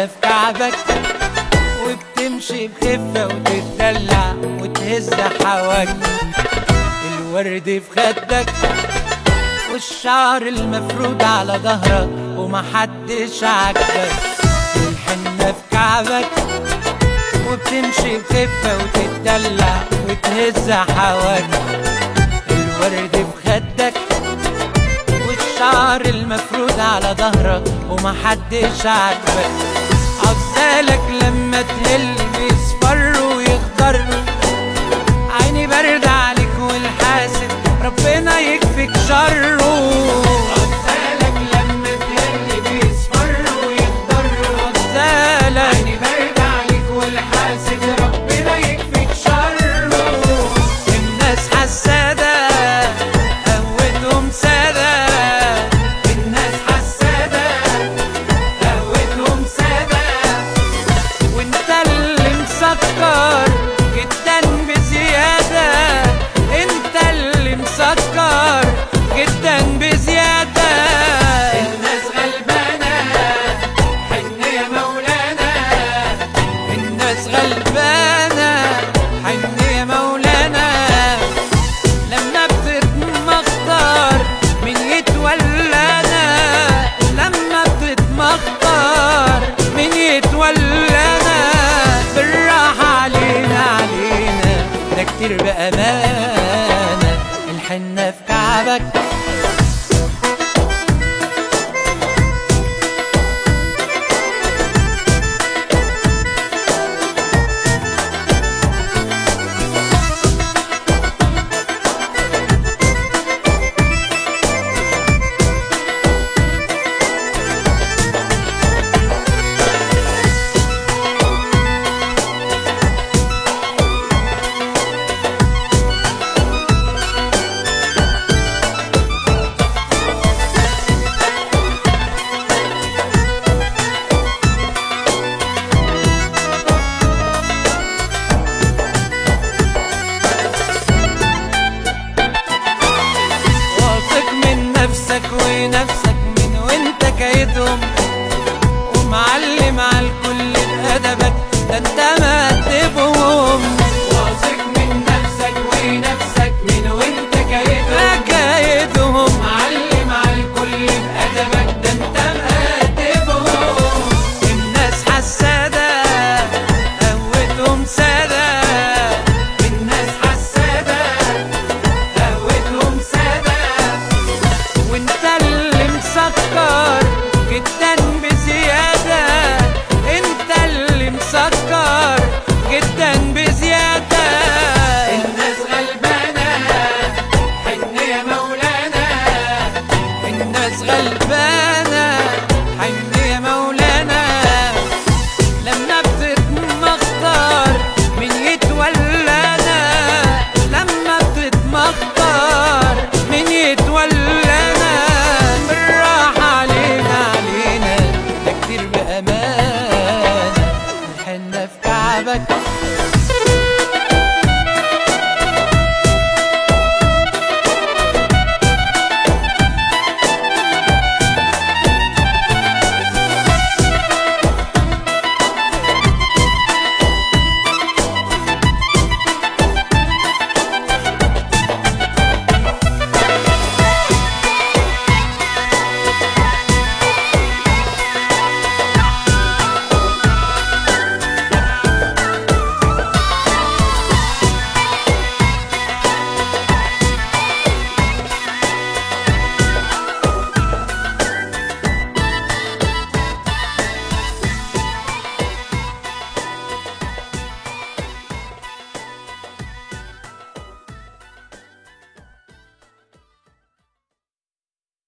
الحنة في كعبك وبتمشي بخفة وتتدلع وتهز حواجبك الورد في خدك والشعر المفروض على ظهرك ومحدش عاجبك الحنة في كعبك وبتمشي بخفة وتتدلع وتهز حواجبك الورد في خدك والشعر المفروض على ظهرك ومحدش عاجبك عبسالك لما تهل بيصفر ويخضر عيني برد عليك والحاسد ربنا يكفيك شره عبسالك لما تهل بيصفر ويخضر عبسالك عيني برد عليك والحاسد ربنا يكفيك شره الناس حسادة قوتهم سادة الناس حسادة قوتهم سادة وانت اللي مسكر جدا بزيادة انت اللي مسكر جدا بزيادة الناس غلبانة حن يا مولانا الناس غلبانة حن يا مولانا لما بتتمخطر من يتولانا لما بتتمخطر من يتولانا بالراحة علينا علينا ده كتير بأمانة الحنة في كعبك واثق من نفسك ونفسك من وانت كايدهم ومعلم على الكل بأدبك ده انت مأدبهم واثق من نفسك ونفسك من وانت كايدهم كايدهم معلم على الكل بأدبك ده انت مأدبهم الناس حسادة قوتهم سادة الناس حسادة قهوتهم سادة وانت اللي مسكر جدا بزيادة انت اللي مسكر جدا بزيادة الناس غلبانة حن يا مولانا الناس غلبانة حن يا مولانا لما بتتمخطر من يتولانا لما بتتمخطر من يتولانا بالراحة علينا علينا ده كتير بأمانة الحنة في كعبك